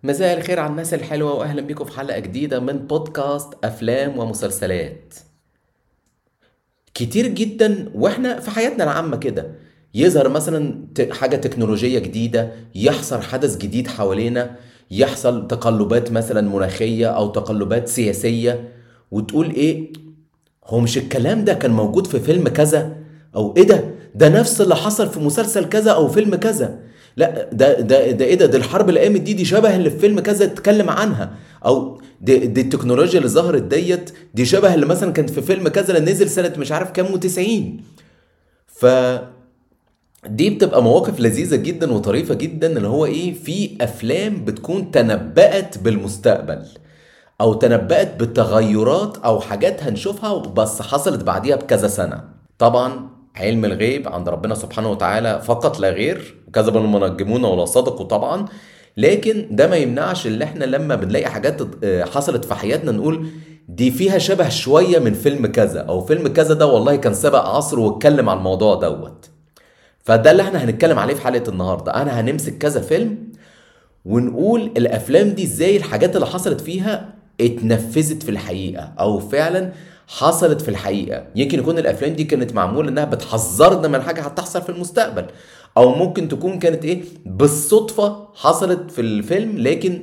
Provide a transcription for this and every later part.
مساء الخير على الناس الحلوة وأهلا بيكم في حلقة جديدة من بودكاست أفلام ومسلسلات كتير جدا واحنا في حياتنا العامة كده يظهر مثلا ت- حاجة تكنولوجية جديدة يحصل حدث جديد حوالينا يحصل تقلبات مثلا مناخية أو تقلبات سياسية وتقول إيه هو مش الكلام ده كان موجود في فيلم كذا او ايه ده ده نفس اللي حصل في مسلسل كذا او فيلم كذا لا ده ده ده ايه ده دي الحرب اللي قامت دي دي شبه اللي في فيلم كذا اتكلم عنها او دي, دي التكنولوجيا اللي ظهرت ديت دي شبه اللي مثلا كانت في فيلم كذا اللي نزل سنة مش عارف كام و90 ف دي بتبقى مواقف لذيذة جدا وطريفة جدا اللي هو ايه في افلام بتكون تنبأت بالمستقبل او تنبأت بتغيرات او حاجات هنشوفها بس حصلت بعديها بكذا سنة طبعا علم الغيب عند ربنا سبحانه وتعالى فقط لا غير كذب المنجمون ولا صدقوا طبعا لكن ده ما يمنعش ان احنا لما بنلاقي حاجات آه، حصلت في حياتنا نقول دي فيها شبه شوية من فيلم كذا او فيلم كذا ده والله كان سبق عصره واتكلم عن الموضوع دوت فده اللي احنا هنتكلم عليه في حلقة النهاردة انا هنمسك كذا فيلم ونقول الافلام دي ازاي الحاجات اللي حصلت فيها اتنفذت في الحقيقة او فعلا حصلت في الحقيقة يمكن يكون الافلام دي كانت معمولة انها بتحذرنا من حاجة هتحصل في المستقبل او ممكن تكون كانت ايه بالصدفة حصلت في الفيلم لكن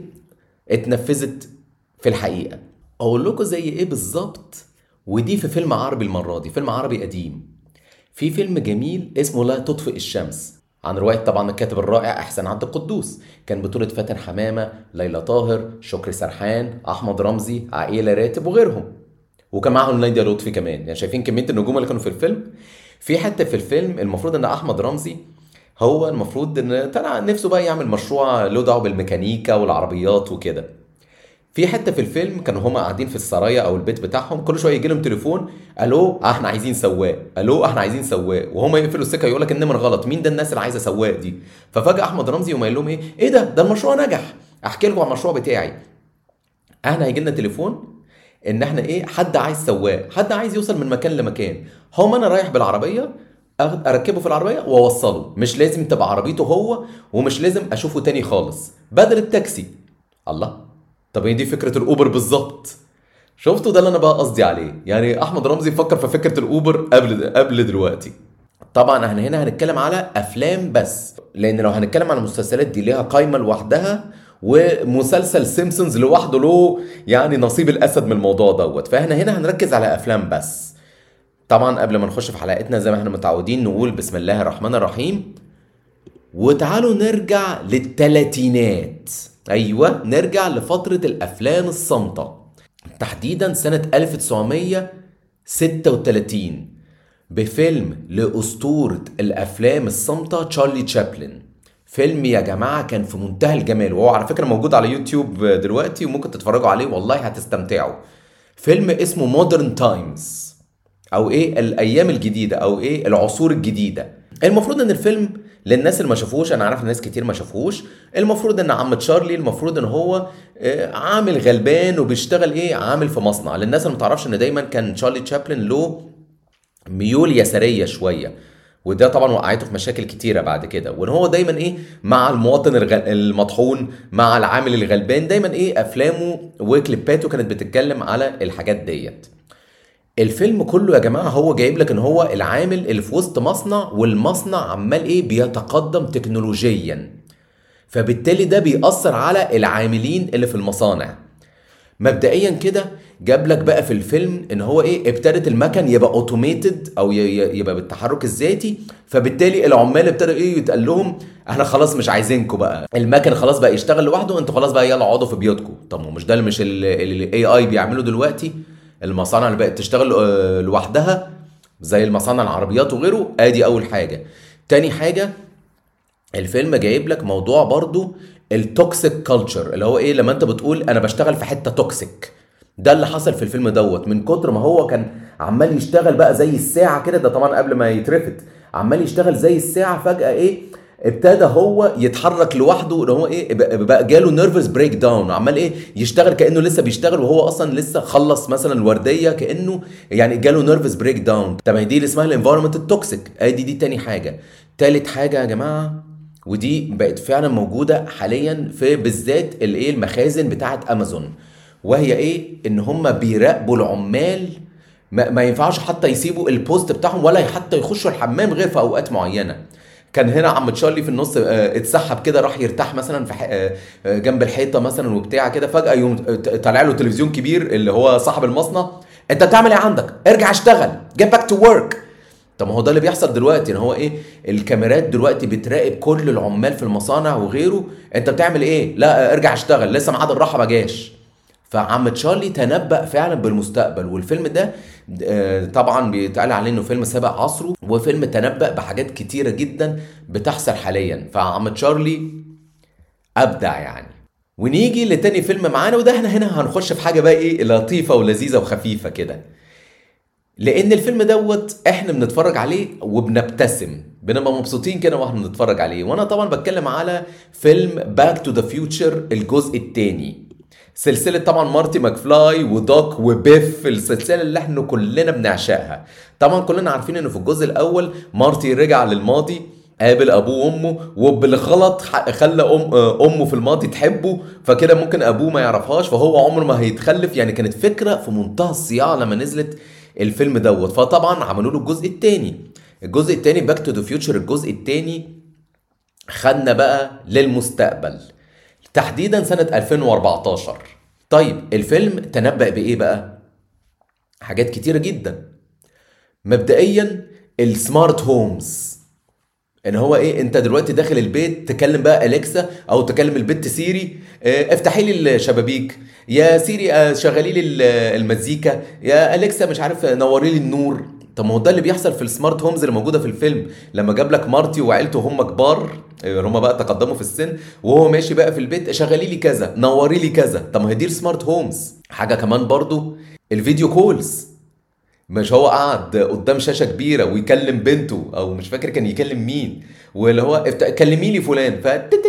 اتنفذت في الحقيقة اقول لكم زي ايه بالظبط ودي في فيلم عربي المرة دي فيلم عربي قديم في فيلم جميل اسمه لا تطفئ الشمس عن رواية طبعا الكاتب الرائع إحسان عبد القدوس كان بطولة فاتن حمامة ليلى طاهر شكري سرحان أحمد رمزي عقيلة راتب وغيرهم وكان معاهم نادية لطفي كمان يعني شايفين كمية النجوم اللي كانوا في الفيلم في حتة في الفيلم المفروض إن أحمد رمزي هو المفروض إن طلع نفسه بقى يعمل مشروع له دعوة بالميكانيكا والعربيات وكده في حته في الفيلم كانوا هما قاعدين في السرايا او البيت بتاعهم كل شويه يجي لهم تليفون الو آه، احنا عايزين سواق الو احنا عايزين سواق وهما يقفلوا السكه يقول لك النمر غلط مين ده الناس اللي عايزه سواق دي ففجاه احمد رمزي يقوم قايل لهم ايه ايه ده ده المشروع نجح احكي لكم عن المشروع بتاعي احنا هيجي لنا تليفون ان احنا ايه حد عايز سواق حد عايز يوصل من مكان لمكان هو انا رايح بالعربيه أخد- اركبه في العربيه واوصله مش لازم تبقى عربيته هو ومش لازم اشوفه تاني خالص بدل التاكسي الله طب هي دي فكره الاوبر بالظبط شفتوا ده اللي انا بقى قصدي عليه يعني احمد رمزي فكر في فكره الاوبر قبل قبل دلوقتي طبعا احنا هنا هنتكلم على افلام بس لان لو هنتكلم على المسلسلات دي ليها قايمه لوحدها ومسلسل سيمبسونز لوحده له يعني نصيب الاسد من الموضوع دوت فاحنا هنا هنركز على افلام بس طبعا قبل ما نخش في حلقتنا زي ما احنا متعودين نقول بسم الله الرحمن الرحيم وتعالوا نرجع للتلاتينات ايوه نرجع لفترة الافلام الصامتة تحديدا سنة 1936 بفيلم لأسطورة الأفلام الصامتة تشارلي تشابلن فيلم يا جماعة كان في منتهى الجمال وهو على فكرة موجود على يوتيوب دلوقتي وممكن تتفرجوا عليه والله هتستمتعوا فيلم اسمه مودرن تايمز او ايه الايام الجديده او ايه العصور الجديده المفروض ان الفيلم للناس اللي ما شافوش انا عارف ان ناس كتير ما شافوش المفروض ان عم تشارلي المفروض ان هو آه، عامل غلبان وبيشتغل ايه عامل في مصنع للناس اللي ما تعرفش ان دايما كان تشارلي تشابلن له ميول يساريه شويه وده طبعا وقعته في مشاكل كتيره بعد كده وان هو دايما ايه مع المواطن الغ- المطحون مع العامل الغلبان دايما ايه افلامه وكليباته كانت بتتكلم على الحاجات ديت الفيلم كله يا جماعه هو جايب لك ان هو العامل اللي في وسط مصنع والمصنع عمال ايه بيتقدم تكنولوجيا فبالتالي ده بيأثر على العاملين اللي في المصانع مبدئيا كده جاب لك بقى في الفيلم ان هو ايه ابتدت المكن يبقى اوتوميتد او ي- ي- يبقى بالتحرك الذاتي فبالتالي العمال ابتدوا ايه يتقال لهم احنا خلاص مش عايزينكم بقى المكن خلاص بقى يشتغل لوحده انتوا خلاص بقى يلا اقعدوا في بيوتكم طب ما هو مش ده اللي مش الاي اي بيعمله دلوقتي المصانع اللي بقت تشتغل آه، لوحدها زي المصانع العربيات وغيره ادي اول حاجه تاني حاجه الفيلم جايب لك موضوع برضو التوكسيك كلتشر اللي هو ايه لما انت بتقول انا بشتغل في حته توكسيك ده اللي حصل في الفيلم دوت من كتر ما هو كان عمال يشتغل بقى زي الساعه كده ده طبعا قبل ما يترفد عمال يشتغل زي الساعه فجاه ايه ابتدى هو يتحرك لوحده ان هو ايه بقى بقى جاله نيرفس بريك داون عمال ايه يشتغل كانه لسه بيشتغل وهو اصلا لسه خلص مثلا الورديه كانه يعني جاله نيرفس بريك داون طب ما هي دي اللي اسمها الانفايرمنت التوكسيك ادي دي تاني حاجه تالت حاجه يا جماعه ودي بقت فعلا موجوده حاليا في بالذات الايه المخازن بتاعه امازون وهي ايه ان هم بيراقبوا العمال ما, ما ينفعش حتى يسيبوا البوست بتاعهم ولا حتى يخشوا الحمام غير في اوقات معينه كان هنا عم تشارلي في النص آه، اتسحب كده راح يرتاح مثلا في آه، آه، جنب الحيطه مثلا وبتاع كده فجاه يوم طالع له تلفزيون كبير اللي هو صاحب المصنع انت بتعمل ايه عندك ارجع اشتغل جيت باك تو ورك طب ما هو ده اللي بيحصل دلوقتي ان هو ايه الكاميرات دلوقتي بتراقب كل العمال في المصانع وغيره انت بتعمل ايه لا ارجع اشتغل لسه ميعاد الراحه ما جاش فعم تشارلي تنبأ فعلا بالمستقبل والفيلم ده آه، طبعا بيتقال عليه انه فيلم سابق عصره وفيلم تنبأ بحاجات كتيرة جدا بتحصل حاليا فعم تشارلي ابدع يعني ونيجي لتاني فيلم معانا وده احنا هنا هنخش في حاجة بقى ايه لطيفة ولذيذة وخفيفة كده لان الفيلم دوت احنا بنتفرج عليه وبنبتسم بنبقى مبسوطين كده واحنا بنتفرج عليه وانا طبعا بتكلم على فيلم باك تو ذا فيوتشر الجزء الثاني سلسلة طبعا مارتي ماكفلاي ودوك وبيف السلسلة اللي احنا كلنا بنعشقها طبعا كلنا عارفين انه في الجزء الاول مارتي رجع للماضي قابل ابوه وامه وبالغلط خلى ام امه في الماضي تحبه فكده ممكن ابوه ما يعرفهاش فهو عمره ما هيتخلف يعني كانت فكره في منتهى الصياعه لما نزلت الفيلم دوت فطبعا عملوا له الجزء الثاني الجزء الثاني باك تو ذا فيوتشر الجزء الثاني خدنا بقى للمستقبل تحديدا سنة 2014 طيب الفيلم تنبأ بإيه بقى؟ حاجات كتيرة جدا مبدئيا السمارت هومز ان هو ايه انت دلوقتي داخل البيت تكلم بقى اليكسا او تكلم البت سيري اه افتحي لي الشبابيك يا سيري اه شغلي لي المزيكا يا اليكسا مش عارف نوري لي النور طب ما هو ده اللي بيحصل في السمارت هومز اللي موجوده في الفيلم لما جاب لك مارتي وعيلته هم كبار آه، هم بقى تقدموا في السن وهو ماشي بقى في البيت شغلي لي كذا نوري لي كذا طب ما هي دي السمارت هومز حاجه كمان برضو الفيديو كولز مش هو قاعد قدام شاشه كبيره ويكلم بنته او مش فاكر كان يكلم مين واللي هو كلمي لي فلان ف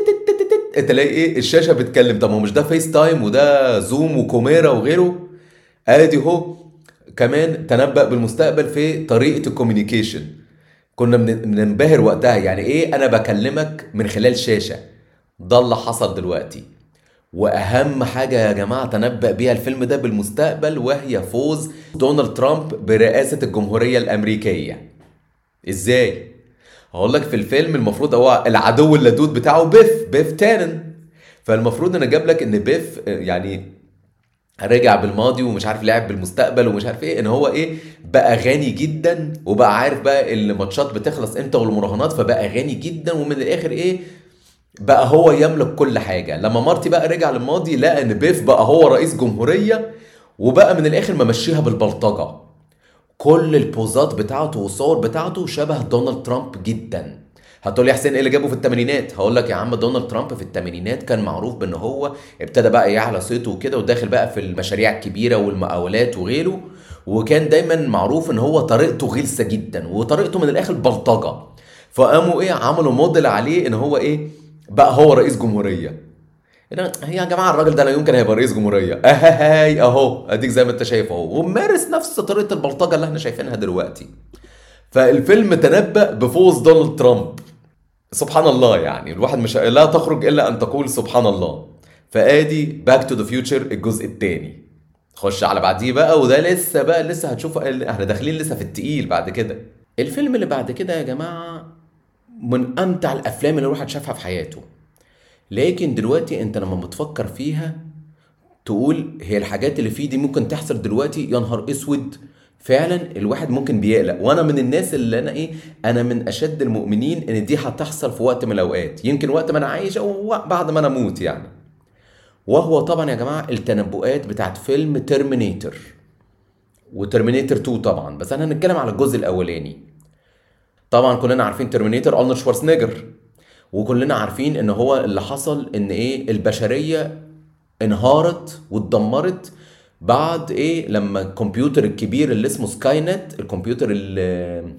تلاقي ايه الشاشه بتكلم طب ما هو مش ده فيس تايم وده زوم وكوميرا وغيره ادي هو كمان تنبأ بالمستقبل في طريقة الكوميونيكيشن كنا بننبهر وقتها يعني ايه انا بكلمك من خلال شاشة ده اللي حصل دلوقتي واهم حاجة يا جماعة تنبأ بيها الفيلم ده بالمستقبل وهي فوز دونالد ترامب برئاسة الجمهورية الامريكية ازاي هقول لك في الفيلم المفروض هو العدو اللدود بتاعه بيف بيف تانن فالمفروض ان جاب لك ان بيف يعني رجع بالماضي ومش عارف لعب بالمستقبل ومش عارف ايه ان هو ايه بقى غني جدا وبقى عارف بقى الماتشات بتخلص امتى والمراهنات فبقى غني جدا ومن الاخر ايه بقى هو يملك كل حاجه لما مارتي بقى رجع للماضي لقى ان بيف بقى هو رئيس جمهوريه وبقى من الاخر ممشيها بالبلطجه كل البوزات بتاعته والصور بتاعته شبه دونالد ترامب جدا هتقول لي حسين ايه اللي جابه في الثمانينات هقول لك يا عم دونالد ترامب في الثمانينات كان معروف بان هو ابتدى بقى يعلى صيته وكده وداخل بقى في المشاريع الكبيره والمقاولات وغيره وكان دايما معروف ان هو طريقته غلسه جدا وطريقته من الاخر بلطجه فقاموا ايه عملوا موديل عليه ان هو ايه بقى هو رئيس جمهوريه هي يا جماعه الراجل ده لا يمكن هيبقى رئيس جمهوريه اهي اهو اديك زي ما انت شايف اهو ومارس نفس طريقه البلطجه اللي احنا شايفينها دلوقتي فالفيلم تنبأ بفوز دونالد ترامب سبحان الله يعني الواحد مش لا تخرج الا ان تقول سبحان الله فادي باك تو ذا فيوتشر الجزء الثاني خش على بعديه بقى وده لسه بقى لسه هتشوف احنا داخلين لسه في التقيل بعد كده الفيلم اللي بعد كده يا جماعه من امتع الافلام اللي الواحد شافها في حياته لكن دلوقتي انت لما بتفكر فيها تقول هي الحاجات اللي فيه دي ممكن تحصل دلوقتي يا نهار اسود فعلا الواحد ممكن بيقلق وانا من الناس اللي انا ايه انا من اشد المؤمنين ان دي هتحصل في وقت من الاوقات يمكن وقت ما انا عايش او بعد ما انا اموت يعني وهو طبعا يا جماعه التنبؤات بتاعت فيلم ترمينيتور وترمينيتور 2 طبعا بس انا هنتكلم على الجزء الاولاني طبعا كلنا عارفين ترمينيتور ارنولد شوارزنيجر وكلنا عارفين ان هو اللي حصل ان ايه البشريه انهارت واتدمرت بعد ايه لما الكمبيوتر الكبير اللي اسمه سكاي نت الكمبيوتر اللي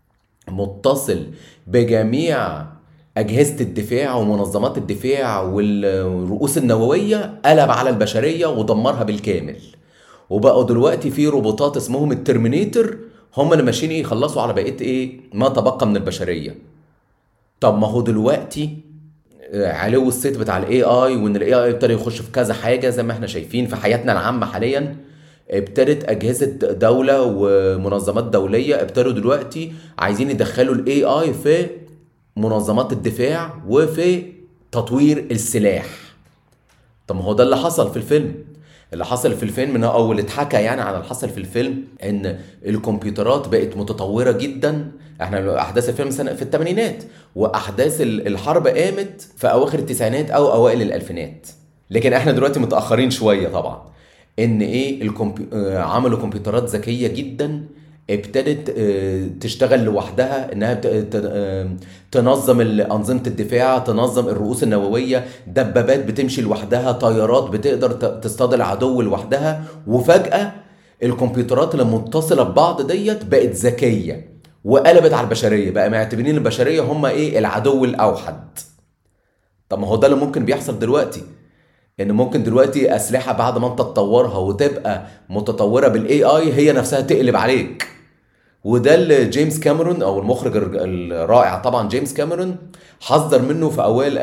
متصل بجميع أجهزة الدفاع ومنظمات الدفاع والرؤوس النووية قلب على البشرية ودمرها بالكامل وبقوا دلوقتي في روبوتات اسمهم الترمينيتر هم اللي ماشيين ايه يخلصوا على بقيه ايه ما تبقى من البشريه طب ما هو دلوقتي آه، علو الصيت بتاع الاي اي وان الاي اي ابتدى يخش في كذا حاجه زي ما احنا شايفين في حياتنا العامه حاليا ابتدت اجهزه دوله ومنظمات دوليه ابتدوا دلوقتي عايزين يدخلوا الاي اي في منظمات الدفاع وفي تطوير السلاح طب ما هو ده اللي حصل في الفيلم اللي حصل في الفيلم ان او اللي اتحكى يعني عن اللي حصل في الفيلم ان الكمبيوترات بقت متطوره جدا احنا احداث الفيلم سنه في الثمانينات واحداث ال- الحرب قامت في اواخر التسعينات او اوائل الالفينات لكن احنا دلوقتي متاخرين شويه طبعا ان ايه الكمبي... آه، عملوا كمبيوترات ذكيه جدا ابتدت آه، تشتغل لوحدها انها بت- ت- آه، تنظم ال- انظمه الدفاع تنظم الرؤوس النوويه دبابات بتمشي لوحدها طيارات بتقدر ت- تصطاد العدو لوحدها وفجاه الكمبيوترات اللي متصله ببعض ديت بقت ذكيه وقلبت على البشريه بقى معتبرين البشريه هم ايه العدو الاوحد طب ما هو ده اللي ممكن بيحصل دلوقتي ان ممكن دلوقتي اسلحه بعد ما انت تطورها وتبقى متطوره بالاي اي هي نفسها تقلب عليك وده اللي جيمس كاميرون او المخرج الر- الرائع طبعا جيمس كاميرون حذر منه في اوائل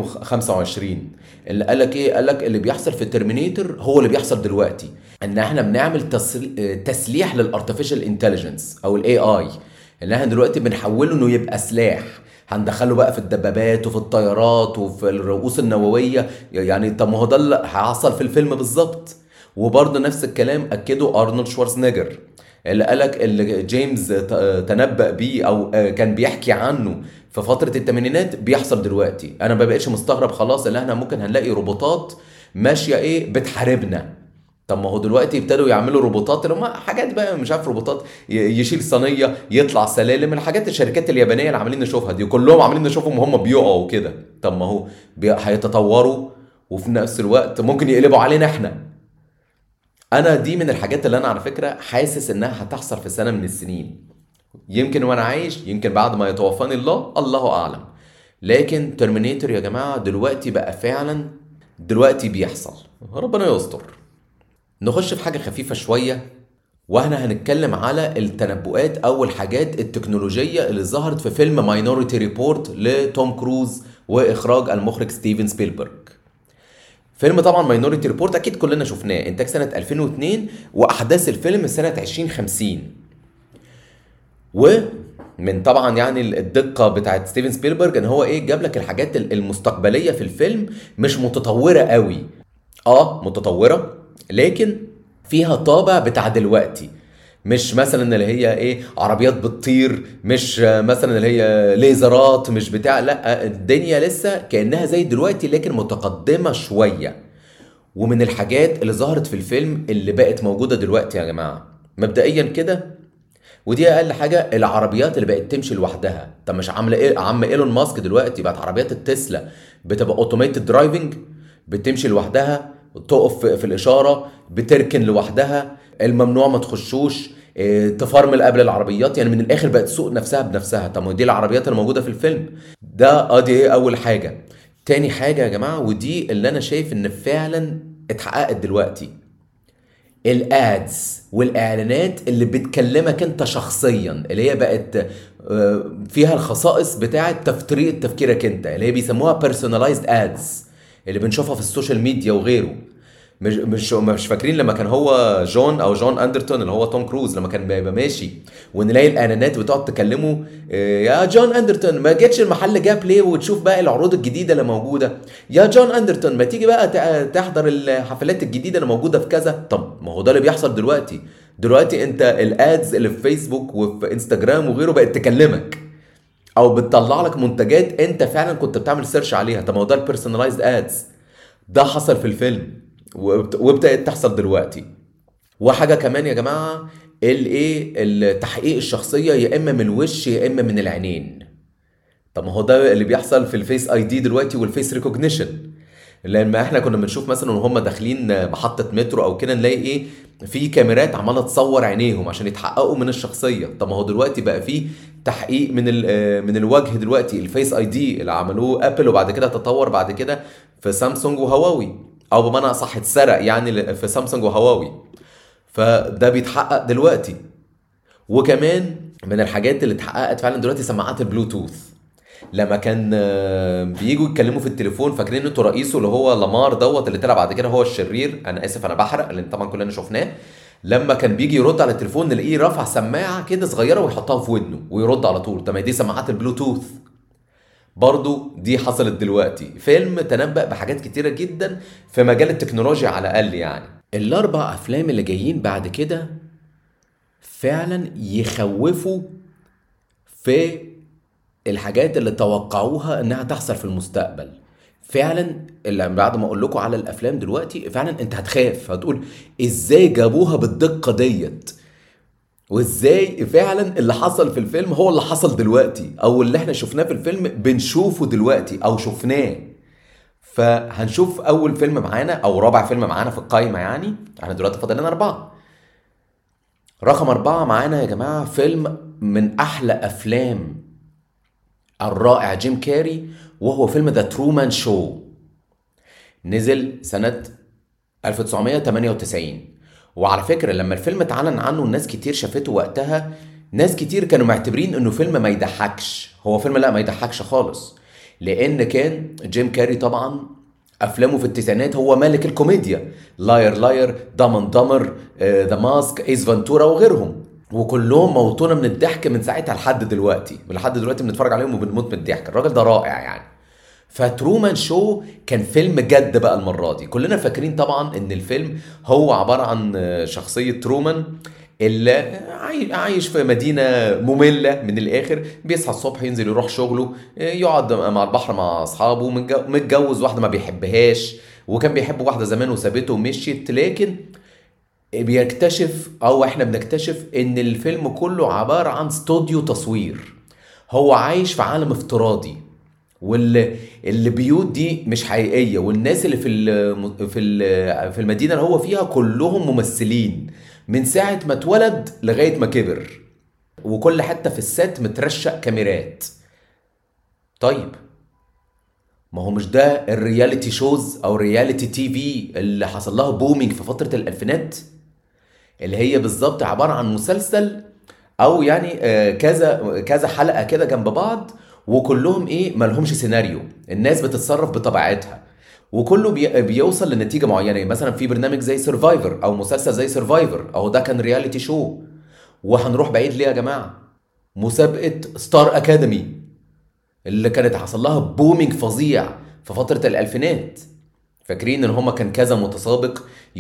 2025 اللي قال لك ايه قال لك اللي بيحصل في الترمينيتور هو اللي بيحصل دلوقتي ان احنا بنعمل تسل- تسليح للارتفيشال انتليجنس او الاي اي ان احنا دلوقتي بنحوله انه يبقى سلاح هندخله بقى في الدبابات وفي الطيارات وفي الرؤوس النوويه يعني طب ما هو ده اللي حصل في الفيلم بالظبط وبرضه نفس الكلام اكده ارنولد شوارزنيجر اللي قالك اللي جيمس ت- تنبأ بيه او آه، كان بيحكي عنه في فترة الثمانينات بيحصل دلوقتي انا ما بقتش مستغرب خلاص ان احنا ممكن هنلاقي روبوتات ماشية ايه بتحاربنا طب ما هو دلوقتي ابتدوا يعملوا روبوتات اللي هم حاجات بقى مش عارف روبوتات ي- يشيل صينيه يطلع سلالم الحاجات الشركات اليابانيه اللي عاملين نشوفها دي كلهم عاملين نشوفهم وهم بيقعوا كده طب ما هو بي- هيتطوروا وفي نفس الوقت ممكن يقلبوا علينا احنا انا دي من الحاجات اللي انا على فكره حاسس انها هتحصل في سنه من السنين يمكن وانا عايش يمكن بعد ما يتوفاني الله الله اعلم لكن ترمينيتور يا جماعه دلوقتي بقى فعلا دلوقتي بيحصل ربنا يستر نخش في حاجه خفيفه شويه واحنا هنتكلم على التنبؤات او الحاجات التكنولوجيه اللي ظهرت في فيلم ماينوريتي ريبورت لتوم كروز واخراج المخرج ستيفن سبيلبرج فيلم طبعا ماينوريتي ريبورت اكيد كلنا شفناه انتاج سنه 2002 واحداث الفيلم سنه 2050 ومن طبعا يعني الدقه بتاعت ستيفن سبيلبرج ان هو ايه جاب لك الحاجات المستقبليه في الفيلم مش متطوره قوي اه متطوره لكن فيها طابع بتاع دلوقتي مش مثلا اللي هي ايه عربيات بتطير مش آه، مثلا اللي هي ليزرات مش بتاع لا الدنيا لسه كانها زي دلوقتي لكن متقدمه شويه ومن الحاجات اللي ظهرت في الفيلم اللي بقت موجوده دلوقتي يا جماعه مبدئيا كده ودي اقل حاجه العربيات اللي بقت تمشي لوحدها طب مش عامله ايه عم ايلون ماسك دلوقتي بقت عربيات التسلا بتبقى اوتوميتد درايفنج بتمشي لوحدها تقف في- في الاشاره بتركن لوحدها الممنوع ما تخشوش إيه، تفرمل قبل العربيات يعني من الاخر بقت تسوق نفسها بنفسها طب ما دي العربيات اللي موجوده في الفيلم ده ادي ايه اول حاجه تاني حاجه يا جماعه ودي اللي انا شايف ان فعلا اتحققت دلوقتي الادز والاعلانات اللي بتكلمك انت شخصيا اللي هي بقت آه، فيها الخصائص بتاعه طريقه تفكيرك انت اللي هي بيسموها personalized ads اللي بنشوفها في السوشيال ميديا وغيره مش مش مش فاكرين لما كان هو جون او جون اندرتون اللي هو توم كروز لما كان بيبقى ماشي ونلاقي الاعلانات بتقعد تكلمه إيه، يا جون اندرتون ما جيتش المحل جاب ليه وتشوف بقى العروض الجديده اللي موجوده يا جون اندرتون ما تيجي بقى تع- تحضر الحفلات الجديده اللي موجوده في كذا طب ما هو ده اللي بيحصل دلوقتي دلوقتي انت الادز اللي في فيسبوك وفي انستجرام وغيره بقت تكلمك او بتطلع لك منتجات انت فعلا كنت بتعمل سيرش عليها طب ما هو ده البيرسونلايزد ادز ده حصل في الفيلم وبت- وابتدت تحصل دلوقتي وحاجه كمان يا جماعه الايه التحقيق الشخصيه يا اما من الوش يا اما من العينين طب ما هو ده اللي بيحصل في الفيس اي دي دلوقتي والفيس ريكوجنيشن لما احنا كنا بنشوف مثلا وهم داخلين محطه مترو او كده نلاقي ايه في كاميرات عماله تصور عينيهم عشان يتحققوا من الشخصيه طب ما هو دلوقتي بقى في تحقيق من ال- من الوجه دلوقتي الفيس اي دي اللي عملوه ابل وبعد كده تطور بعد كده في سامسونج وهواوي او بمعنى اصح اتسرق يعني في سامسونج وهواوي فده بيتحقق دلوقتي وكمان من الحاجات اللي اتحققت فعلا دلوقتي سماعات البلوتوث لما كان آه، بييجوا يتكلموا في التليفون فاكرين انتوا رئيسه اللي هو لامار دوت اللي طلع بعد كده هو الشرير انا اسف انا بحرق لان طبعا كلنا شفناه لما كان بيجي يرد على التليفون نلاقيه رافع سماعه كده صغيره ويحطها في ودنه ويرد على طول طب ما دي سماعات البلوتوث برضو دي حصلت دلوقتي فيلم تنبأ بحاجات كتيرة جدا في مجال التكنولوجيا على الأقل يعني الأربع أفلام اللي جايين بعد كده فعلا يخوفوا في الحاجات اللي توقعوها انها تحصل في المستقبل فعلا اللي بعد ما اقول لكم على الافلام دلوقتي فعلا انت هتخاف هتقول ازاي جابوها بالدقه ديت وازاي فعلا اللي حصل في الفيلم هو اللي حصل دلوقتي او اللي احنا شفناه في الفيلم بنشوفه دلوقتي او شفناه فهنشوف اول فيلم معانا او رابع فيلم معانا في القايمه يعني احنا دلوقتي فاضل لنا اربعه رقم أربعة معانا يا جماعة فيلم من أحلى أفلام الرائع جيم كاري وهو فيلم ذا ترومان شو نزل سنة 1998 وعلى فكرة لما الفيلم اتعلن عنه الناس كتير شافته وقتها ناس كتير كانوا معتبرين انه فيلم ما يضحكش هو فيلم لا ما يضحكش خالص لان كان جيم كاري طبعا افلامه في التسعينات هو ملك الكوميديا لاير لاير دامن دامر ذا ماسك ايس فانتورا وغيرهم وكلهم موتونا من الضحك من ساعتها لحد دلوقتي لحد دلوقتي بنتفرج عليهم وبنموت من الضحك الراجل ده رائع يعني فترومان شو كان فيلم جد بقى المرة دي كلنا فاكرين طبعا ان الفيلم هو عبارة عن شخصية ترومان اللي عايش في مدينة مملة من الآخر بيصحى الصبح ينزل يروح شغله يقعد مع البحر مع أصحابه متجوز واحدة ما بيحبهاش وكان بيحب واحدة زمان وسابته ومشيت لكن بيكتشف أو إحنا بنكتشف إن الفيلم كله عبارة عن استوديو تصوير هو عايش في عالم افتراضي واللي البيوت دي مش حقيقيه والناس اللي في في في المدينه اللي هو فيها كلهم ممثلين من ساعة ما اتولد لغاية ما كبر وكل حتة في السات مترشق كاميرات طيب ما هو مش ده الرياليتي شوز او الرياليتي تي في اللي حصل لها بومينج في فترة الالفينات اللي هي بالظبط عبارة عن مسلسل او يعني كذا كذا حلقة كده جنب بعض وكلهم ايه مالهمش سيناريو الناس بتتصرف بطبيعتها وكله بي... بيوصل لنتيجه معينه يعني مثلا في برنامج زي سرفايفر او مسلسل زي سرفايفر اهو ده كان رياليتي شو وهنروح بعيد ليه يا جماعه مسابقه ستار اكاديمي اللي كانت حصل لها بومينج فظيع في فتره الالفينات فاكرين ان هما كان كذا متسابق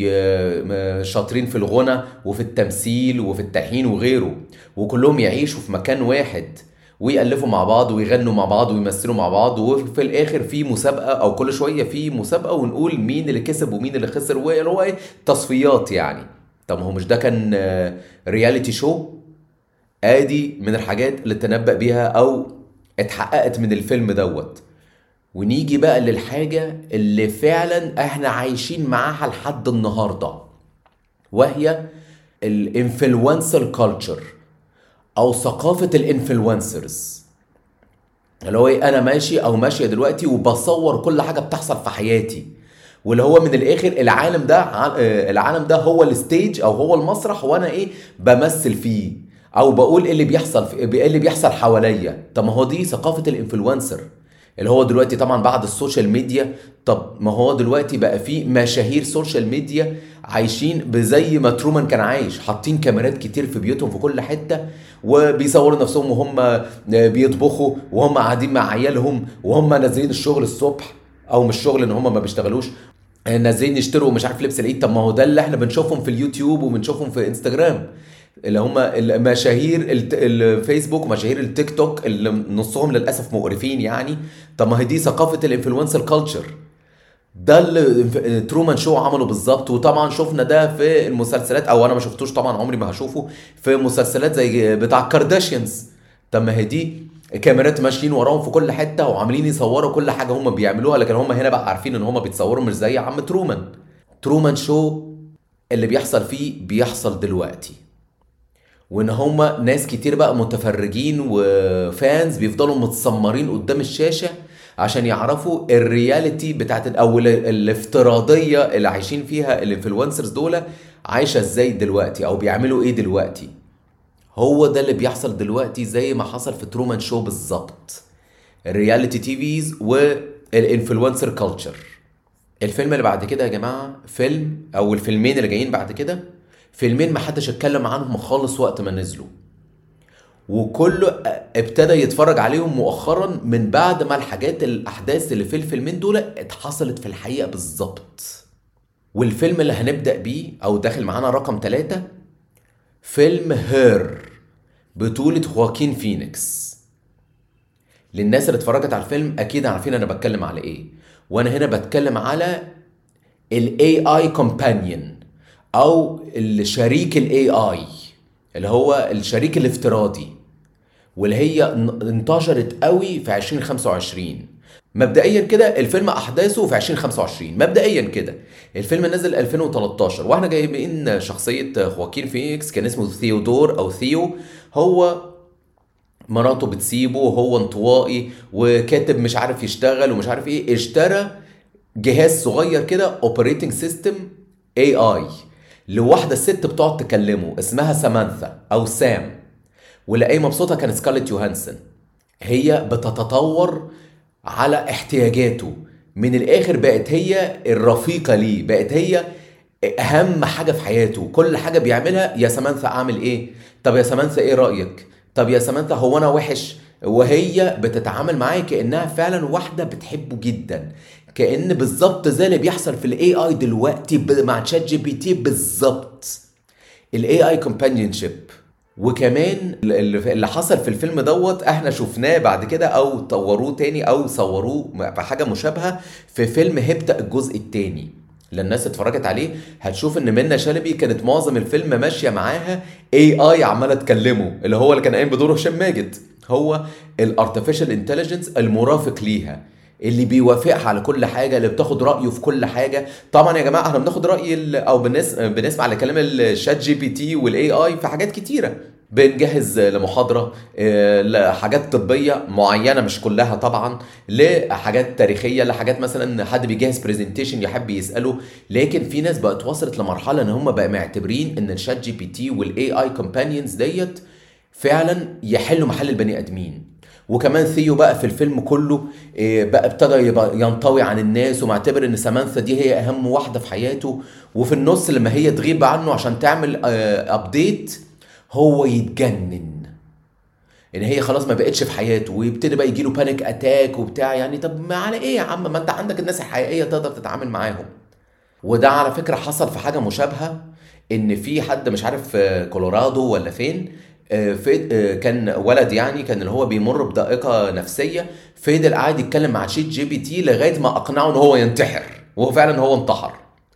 شاطرين في الغنى وفي التمثيل وفي التلحين وغيره وكلهم يعيشوا في مكان واحد ويألفوا مع بعض ويغنوا مع بعض ويمثلوا مع بعض وفي الاخر في مسابقه او كل شويه في مسابقه ونقول مين اللي كسب ومين اللي خسر واللي هو ايه تصفيات يعني طب هو مش ده كان رياليتي شو ادي من الحاجات اللي تنبأ بيها او اتحققت من الفيلم دوت ونيجي بقى للحاجه اللي فعلا احنا عايشين معاها لحد النهارده وهي الانفلونسر كلتشر او ثقافه الانفلونسرز اللي هو انا ماشي او ماشيه دلوقتي وبصور كل حاجه بتحصل في حياتي واللي هو من الاخر العالم ده العالم ده هو الستيج او هو المسرح وانا ايه بمثل فيه او بقول ايه اللي بيحصل في ايه اللي بيحصل حواليا طب ما هو دي ثقافه الانفلونسر اللي هو دلوقتي طبعا بعد السوشيال ميديا طب ما هو دلوقتي بقى في مشاهير سوشيال ميديا عايشين بزي ما ترومان كان عايش حاطين كاميرات كتير في بيوتهم في كل حته وبيصوروا نفسهم وهم بيطبخوا وهم قاعدين مع عيالهم وهم نازلين الشغل الصبح او مش شغل ان هم ما بيشتغلوش نازلين يشتروا مش عارف لبس العيد طب ما هو ده اللي احنا بنشوفهم في اليوتيوب وبنشوفهم في انستجرام اللي هم المشاهير الفيسبوك ومشاهير التيك توك اللي نصهم للاسف مقرفين يعني طب ما هي دي ثقافه الانفلونسر كلتشر ده اللي ترومان شو عمله بالظبط وطبعا شفنا ده في المسلسلات او انا ما شفتوش طبعا عمري ما هشوفه في مسلسلات زي بتاع كارداشيانز طب ما هي دي كاميرات ماشيين وراهم في كل حته وعاملين يصوروا كل حاجه هم بيعملوها لكن هم هنا بقى عارفين ان هم بيتصوروا مش زي عم ترومان ترومان شو اللي بيحصل فيه بيحصل دلوقتي وان هما ناس كتير بقى متفرجين وفانز بيفضلوا متسمرين قدام الشاشه عشان يعرفوا الرياليتي بتاعت او الافتراضيه اللي عايشين فيها الانفلونسرز دول عايشه ازاي دلوقتي او بيعملوا ايه دلوقتي هو ده اللي بيحصل دلوقتي زي ما حصل في ترومان شو بالظبط الرياليتي تي فيز والانفلونسر كلتشر الفيلم اللي بعد كده يا جماعه فيلم او الفيلمين اللي جايين بعد كده فيلمين ما حدش اتكلم عنهم خالص وقت ما نزلوا وكله ابتدى يتفرج عليهم مؤخرا من بعد ما الحاجات الاحداث اللي في الفيلمين دول اتحصلت في الحقيقه بالظبط والفيلم اللي هنبدا بيه او داخل معانا رقم ثلاثة فيلم هير بطولة خواكين فينيكس للناس اللي اتفرجت على الفيلم اكيد عارفين انا بتكلم على ايه وانا هنا بتكلم على الاي اي كومبانيون او الشريك الاي اي اللي هو الشريك الافتراضي واللي هي انتشرت قوي في 2025 مبدئيا كده الفيلم احداثه في 2025 مبدئيا كده الفيلم نزل 2013 واحنا جايبين شخصيه خواكين فينيكس كان اسمه ثيودور او ثيو هو مراته بتسيبه وهو انطوائي وكاتب مش عارف يشتغل ومش عارف ايه اشترى جهاز صغير كده اوبريتنج سيستم اي اي لواحده الست بتقعد تكلمه اسمها سامانثا او سام واللي اي مبسوطه كان سكارلت يوهانسون هي بتتطور على احتياجاته من الاخر بقت هي الرفيقه ليه بقت هي اهم حاجه في حياته كل حاجه بيعملها يا سامانثا اعمل ايه طب يا سامانثا ايه رايك طب يا سامانثا هو انا وحش وهي بتتعامل معاه كانها فعلا واحده بتحبه جدا كان بالظبط زي اللي بيحصل في الاي اي دلوقتي مع تشات جي بي تي بالظبط الاي اي كومبانيونشيب وكمان اللي حصل في الفيلم دوت احنا شفناه بعد كده او طوروه تاني او صوروه بحاجه مشابهه في فيلم هيبتا الجزء التاني للناس اتفرجت عليه هتشوف ان منى شلبي كانت معظم الفيلم ماشيه معاها اي اي عماله تكلمه اللي هو اللي كان قايم بدور هشام ماجد هو الارتفيشال انتليجنس المرافق ليها اللي بيوافقها على كل حاجه اللي بتاخد رايه في كل حاجه طبعا يا جماعه احنا بناخد راي او بنس... بنسمع لكلام الشات جي بي تي والاي اي في حاجات كتيره بنجهز لمحاضره لحاجات طبيه معينه مش كلها طبعا لحاجات تاريخيه لحاجات مثلا حد بيجهز برزنتيشن يحب يساله لكن في ناس بقت وصلت لمرحله ان هم بقى معتبرين ان الشات جي بي تي والاي اي كومبانيونز ديت فعلا يحلوا محل البني ادمين وكمان ثيو بقى في الفيلم كله بقى ابتدى يبقى ينطوي عن الناس ومعتبر ان سامانثا دي هي اهم واحده في حياته وفي النص لما هي تغيب عنه عشان تعمل ابديت هو يتجنن ان هي خلاص ما بقتش في حياته ويبتدي بقى يجيله بانيك اتاك وبتاع يعني طب ما على ايه يا عم ما انت عندك الناس الحقيقيه تقدر تتعامل معاهم وده على فكره حصل في حاجه مشابهه ان في حد مش عارف في كولورادو ولا فين في كان ولد يعني كان اللي هو بيمر بضائقه نفسيه فضل قاعد يتكلم مع شيت جي بي تي لغايه ما اقنعه ان هو ينتحر وهو فعلا هو انتحر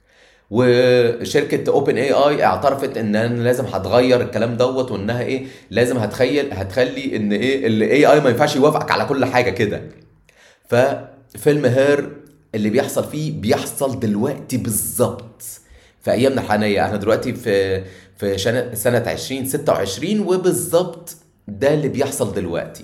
وشركه اوبن اي اي اعترفت ان انا لازم هتغير الكلام دوت وانها ايه لازم هتخيل هتخلي ان ايه الاي اي ما ينفعش يوافقك على كل حاجه كده ففيلم هير اللي بيحصل فيه بيحصل دلوقتي بالظبط في ايامنا الحاليه احنا دلوقتي في في سنه 2026 وبالظبط ده اللي بيحصل دلوقتي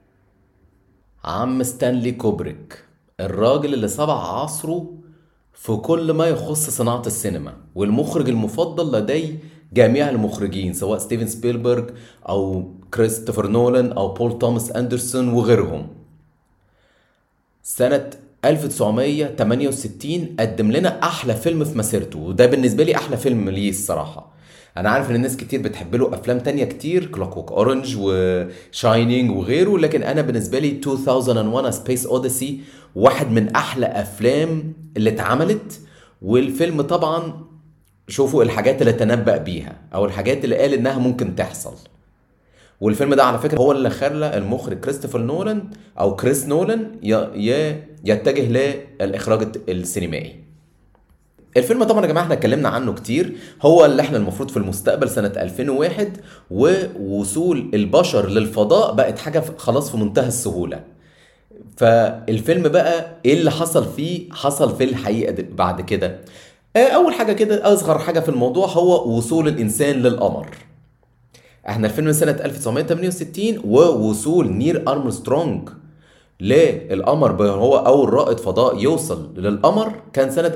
عم ستانلي كوبريك الراجل اللي سبع عصره في كل ما يخص صناعة السينما والمخرج المفضل لدي جميع المخرجين سواء ستيفن سبيلبرج أو كريستوفر نولان أو بول توماس أندرسون وغيرهم سنة 1968 قدم لنا أحلى فيلم في مسيرته وده بالنسبة لي أحلى فيلم ليه الصراحة أنا عارف إن الناس كتير بتحب له أفلام تانية كتير كلوك ووك أورنج وشاينينج وغيره لكن أنا بالنسبة لي 2001 سبيس أوديسي واحد من أحلى أفلام اللي اتعملت والفيلم طبعا شوفوا الحاجات اللي تنبأ بيها أو الحاجات اللي قال إنها ممكن تحصل والفيلم ده على فكره هو اللي خلى المخرج كريستوفر نولان او كريس نولان يتجه للاخراج السينمائي الفيلم طبعا يا جماعه احنا اتكلمنا عنه كتير هو اللي احنا المفروض في المستقبل سنه 2001 ووصول البشر للفضاء بقت حاجه خلاص في منتهى السهوله فالفيلم بقى ايه اللي حصل فيه حصل في الحقيقه بعد كده اول حاجه كده اصغر حاجه في الموضوع هو وصول الانسان للقمر احنا الفيلم سنة 1968 ووصول نير ارمسترونج للقمر هو اول رائد فضاء يوصل للقمر كان سنة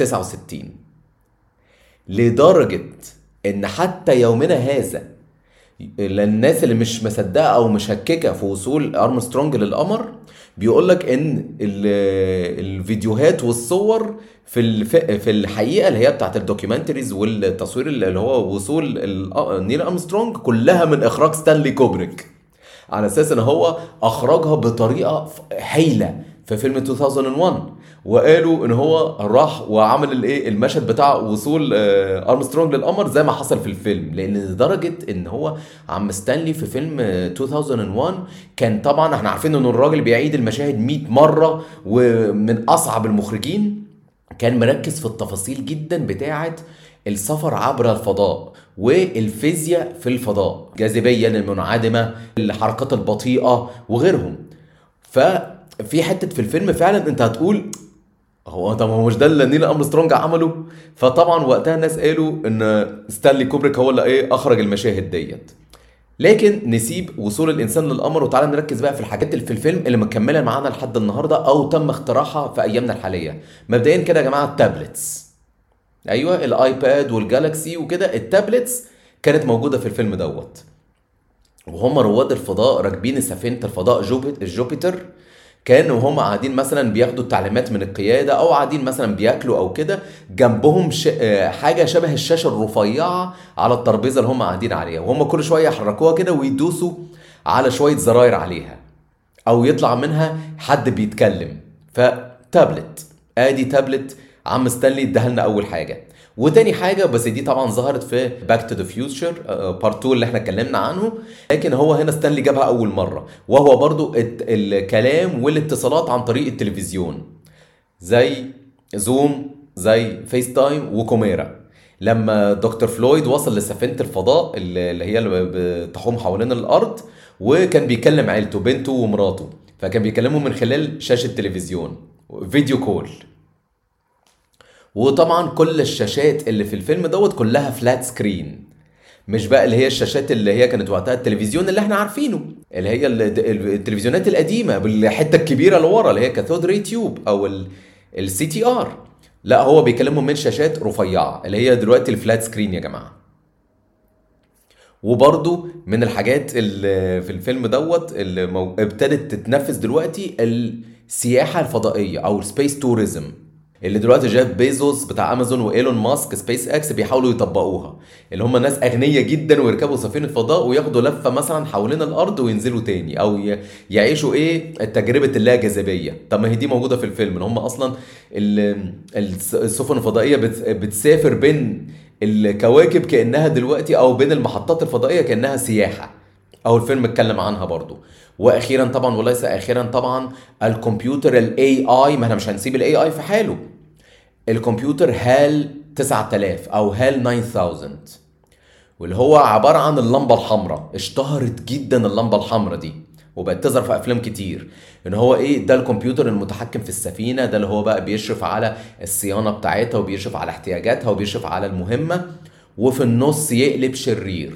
1969 لدرجة ان حتى يومنا هذا للناس اللي مش مصدقه او مشككه في وصول ارمسترونج للقمر بيقول لك ان الفيديوهات والصور في الف... في الحقيقه اللي هي بتاعت الدوكيومنتريز والتصوير اللي هو وصول نيل ارمسترونج كلها من اخراج ستانلي كوبريك على اساس ان هو اخرجها بطريقه هايله في فيلم 2001 وقالوا ان هو راح وعمل الايه المشهد بتاع وصول آه، ارمسترونج للقمر زي ما حصل في الفيلم لان لدرجه ان هو عم ستانلي في فيلم 2001 كان طبعا احنا عارفين ان الراجل بيعيد المشاهد 100 مره ومن اصعب المخرجين كان مركز في التفاصيل جدا بتاعه السفر عبر الفضاء والفيزياء في الفضاء الجاذبيه المنعدمه الحركات البطيئه وغيرهم ففي حته في الفيلم فعلا انت هتقول هو طب هو مش ده اللي نيل ارمسترونج عمله فطبعا وقتها الناس قالوا ان ستانلي كوبريك هو اللي ايه اخرج المشاهد ديت لكن نسيب وصول الانسان للقمر وتعالى نركز بقى في الحاجات اللي في الفيلم اللي مكمله معانا لحد النهارده او تم اختراعها في ايامنا الحاليه مبدئيا كده يا جماعه التابلتس ايوه الايباد والجالكسي وكده التابلتس كانت موجوده في الفيلم دوت وهم رواد الفضاء راكبين سفينه الفضاء جوبيتر كانوا هم قاعدين مثلا بياخدوا التعليمات من القياده او قاعدين مثلا بياكلوا او كده جنبهم ش... آه، حاجه شبه الشاشه الرفيعه على الترابيزه اللي هم قاعدين عليها وهم كل شويه يحركوها كده ويدوسوا على شويه زراير عليها او يطلع منها حد بيتكلم فتابلت ادي تابلت عم ستانلي اداها لنا اول حاجه وتاني حاجة بس دي طبعا ظهرت في باك تو ذا فيوتشر بارت 2 اللي احنا اتكلمنا عنه لكن هو هنا ستانلي جابها أول مرة وهو برضو الكلام والاتصالات عن طريق التلفزيون زي زوم زي فيس تايم وكوميرا لما دكتور فلويد وصل لسفينة الفضاء اللي هي اللي بتحوم حوالين الأرض وكان بيكلم عيلته بنته ومراته فكان بيكلمهم من خلال شاشة تلفزيون فيديو كول وطبعا كل الشاشات اللي في الفيلم دوت كلها فلات سكرين مش بقى اللي هي الشاشات اللي هي كانت وقتها التلفزيون اللي احنا عارفينه اللي هي التلفزيونات القديمه بالحته الكبيره اللي ورا اللي هي كاثود ري تيوب او السي تي ار لا هو بيكلمهم من شاشات رفيعه اللي هي دلوقتي الفلات سكرين يا جماعه وبرضو من الحاجات اللي في الفيلم دوت اللي ابتدت تتنفذ دلوقتي السياحه الفضائيه او السبيس توريزم اللي دلوقتي جيف بيزوس بتاع امازون وايلون ماسك سبيس اكس بيحاولوا يطبقوها اللي هم ناس اغنياء جدا ويركبوا سفينه فضاء وياخدوا لفه مثلا حوالين الارض وينزلوا تاني او يعيشوا ايه تجربه اللا جاذبيه طب ما هي دي موجوده في الفيلم ان هم اصلا السفن الفضائيه بتسافر بين الكواكب كانها دلوقتي او بين المحطات الفضائيه كانها سياحه او الفيلم اتكلم عنها برضو واخيرا طبعا وليس اخيرا طبعا الكمبيوتر الاي اي ما احنا مش هنسيب الاي اي في حاله الكمبيوتر هال 9000 او هال 9000 واللي هو عبارة عن اللمبة الحمراء اشتهرت جدا اللمبة الحمراء دي وبقت تظهر في افلام كتير ان هو ايه ده الكمبيوتر المتحكم في السفينة ده اللي هو بقى بيشرف على الصيانة بتاعتها وبيشرف على احتياجاتها وبيشرف على المهمة وفي النص يقلب شرير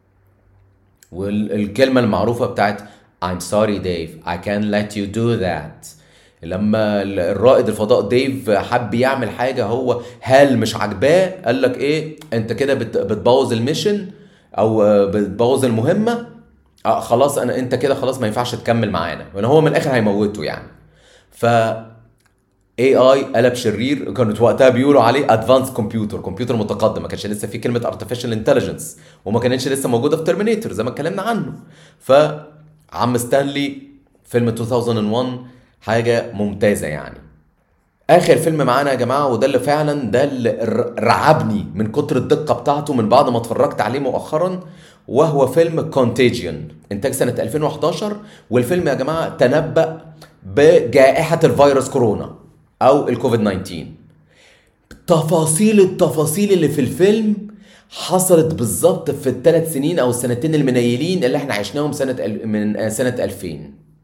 والكلمة المعروفة بتاعت I'm sorry Dave I can't let you do that لما الرائد الفضاء ديف حب يعمل حاجه هو هل مش عاجباه قال لك ايه انت كده بتبوظ الميشن او بتبوظ المهمه آه خلاص انا انت كده خلاص ما ينفعش تكمل معانا وان هو من الاخر هيموته يعني ف اي اي قلب شرير كانت وقتها بيقولوا عليه ادفانس كمبيوتر كمبيوتر متقدم ما كانش لسه في كلمه ارتفيشال انتليجنس وما كانتش لسه موجوده في ترمينيتور زي ما اتكلمنا عنه فعم ستانلي فيلم 2001 حاجه ممتازه يعني اخر فيلم معانا يا جماعه وده اللي فعلا ده اللي رعبني من كتر الدقه بتاعته من بعد ما اتفرجت عليه مؤخرا وهو فيلم كونتيجيون انتاج سنه 2011 والفيلم يا جماعه تنبأ بجائحه الفيروس كورونا او الكوفيد 19 تفاصيل التفاصيل اللي في الفيلم حصلت بالظبط في الثلاث سنين او السنتين المنيلين اللي احنا عشناهم سنه من سنه 2000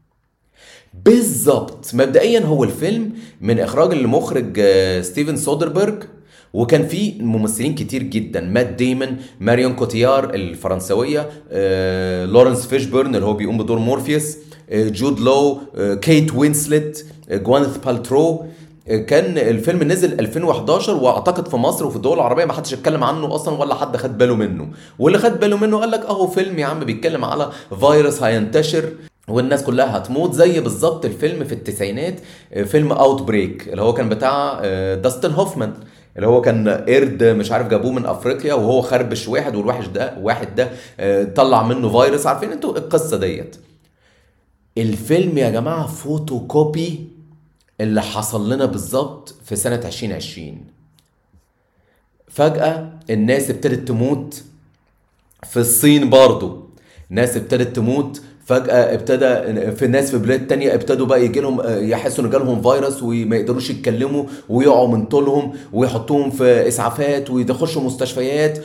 بالظبط مبدئيا هو الفيلم من اخراج المخرج آه، ستيفن سودربرج وكان فيه ممثلين كتير جدا مات ديمون ماريون كوتيار الفرنسويه آه، لورنس فيشبرن اللي هو بيقوم بدور مورفيوس آه، جود لو كيت وينسلت جوانث بالترو كان الفيلم نزل 2011 واعتقد في مصر وفي الدول العربيه ما حدش اتكلم عنه اصلا ولا حد خد باله منه واللي خد باله منه قال لك اهو فيلم يا عم بيتكلم على فيروس هينتشر والناس كلها هتموت زي بالظبط الفيلم في التسعينات فيلم اوت بريك اللي هو كان بتاع آه، داستن هوفمان اللي هو كان قرد مش عارف جابوه من افريقيا وهو خربش واحد والوحش ده واحد ده آه، طلع منه فيروس عارفين انتوا القصه ديت الفيلم يا جماعه فوتو كوبي اللي حصل لنا بالظبط في سنه 2020 فجاه الناس ابتدت تموت في الصين برضو ناس ابتدت تموت فجأة ابتدى في ناس في بلاد تانية ابتدوا بقى يجي لهم يحسوا ان جالهم فيروس وما يقدروش يتكلموا ويقعوا من طولهم ويحطوهم في اسعافات ويخشوا مستشفيات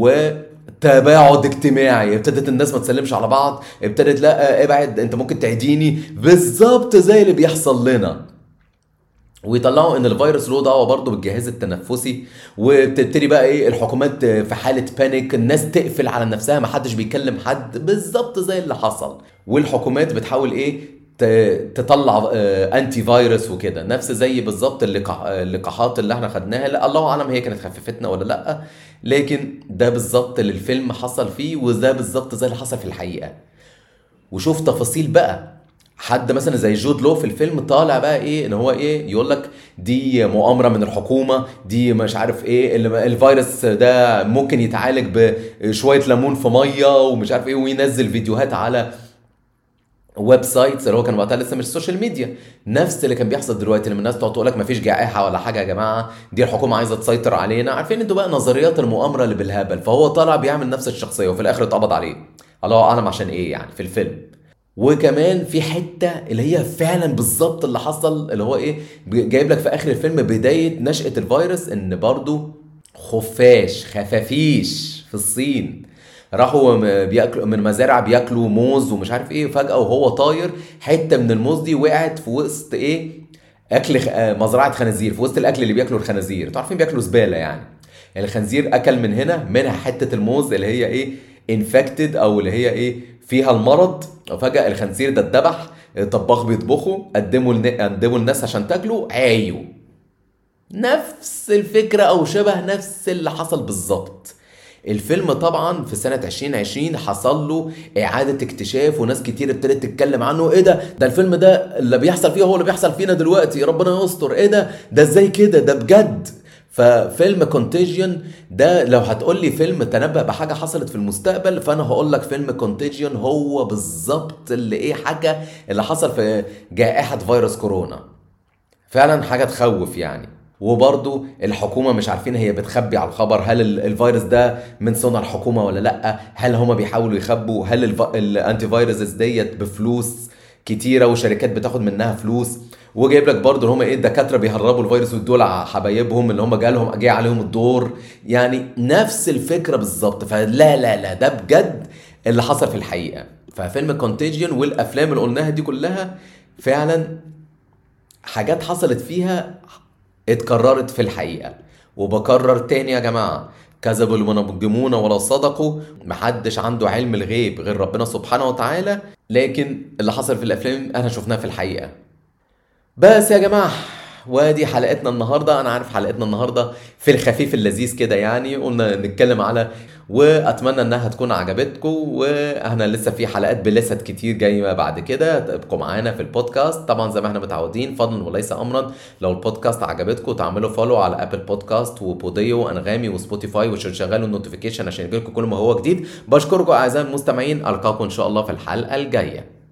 وتباعد اجتماعي ابتدت الناس ما تسلمش على بعض ابتدت لا ابعد انت ممكن تعديني بالظبط زي اللي بيحصل لنا ويطلعوا ان الفيروس له دعوه برضه بالجهاز التنفسي وبتبتدي بقى ايه الحكومات في حاله بانيك الناس تقفل على نفسها ما حدش بيكلم حد بالظبط زي اللي حصل والحكومات بتحاول ايه ت- تطلع آه، انتي فيروس وكده نفس زي بالظبط اللقاح- اللقاحات اللي احنا خدناها لا الله اعلم هي كانت خففتنا ولا لا لكن ده بالظبط اللي الفيلم حصل فيه وده بالظبط زي اللي حصل في الحقيقه وشوف تفاصيل بقى حد مثلا زي جود لو في الفيلم طالع بقى ايه ان هو ايه يقول لك دي مؤامره من الحكومه دي مش عارف ايه اللي- الفيروس ده ممكن يتعالج بشويه ليمون في ميه ومش عارف ايه وينزل فيديوهات على ويب سايتس اللي هو كان وقتها لسه مش سوشيال ميديا نفس اللي كان بيحصل دلوقتي لما الناس تقعد تقول لك مفيش جائحه ولا حاجه يا جماعه دي الحكومه عايزه تسيطر علينا عارفين انتوا بقى نظريات المؤامره اللي بالهبل فهو طالع بيعمل نفس الشخصيه وفي الاخر اتقبض عليه الله اعلم عشان ايه يعني في الفيلم وكمان في حته اللي هي فعلا بالظبط اللي حصل اللي هو ايه جايب لك في اخر الفيلم بدايه نشاه الفيروس ان برضو خفاش خفافيش في الصين راحوا م- بياكلوا من مزارع بياكلوا موز ومش عارف ايه فجاه وهو طاير حته من الموز دي وقعت في وسط ايه اكل خ... آه، مزرعه خنازير في وسط الاكل اللي بياكله الخنازير انتوا عارفين بياكلوا زباله يعني الخنزير اكل من هنا منها حته الموز اللي هي ايه انفكتد او اللي هي ايه فيها المرض وفجاه الخنزير ده اتذبح الطباخ بيطبخه قدموا لن... قدموا الناس عشان تاكلوا عايوا نفس الفكرة أو شبه نفس اللي حصل بالظبط الفيلم طبعا في سنة 2020 حصل له إعادة اكتشاف وناس كتير ابتدت تتكلم عنه إيه ده ده الفيلم ده اللي بيحصل فيه هو اللي بيحصل فينا دلوقتي ربنا يستر إيه ده ده إزاي كده ده بجد ففيلم كونتيجيون ده لو هتقول لي فيلم تنبأ بحاجة حصلت في المستقبل فأنا هقول لك فيلم كونتيجيون هو بالظبط اللي إيه حاجة اللي حصل في جائحة فيروس كورونا فعلا حاجه تخوف يعني وبرضو الحكومه مش عارفين هي بتخبي على الخبر هل ال- الفيروس ده من صنع الحكومه ولا لا هل هما بيحاولوا يخبوا هل الف- الانتي فيروسز ديت بفلوس كتيره وشركات بتاخد منها فلوس وجايب لك برضه ان هم ايه الدكاتره بيهربوا الفيروس ويدوا على حبايبهم اللي هم جالهم جاي عليهم الدور يعني نفس الفكره بالظبط فلا لا لا ده بجد اللي حصل في الحقيقه ففيلم كونتيجيون والافلام اللي قلناها دي كلها فعلا حاجات حصلت فيها اتكررت في الحقيقة وبكرر تاني يا جماعة كذبوا المنجمون ولا صدقوا محدش عنده علم الغيب غير ربنا سبحانه وتعالى لكن اللي حصل في الأفلام أنا شفناه في الحقيقة بس يا جماعة وادي حلقتنا النهارده انا عارف حلقتنا النهارده في الخفيف اللذيذ كده يعني قلنا نتكلم على واتمنى انها تكون عجبتكم واحنا لسه في حلقات بلست كتير جايه بعد كده تبقوا معانا في البودكاست طبعا زي ما احنا متعودين فضلا وليس امرا لو البودكاست عجبتكم تعملوا فولو على ابل بودكاست وبوديو وانغامي وسبوتيفاي وشغلوا النوتيفيكيشن عشان يجيلكم كل ما هو جديد بشكركم اعزائي المستمعين القاكم ان شاء الله في الحلقه الجايه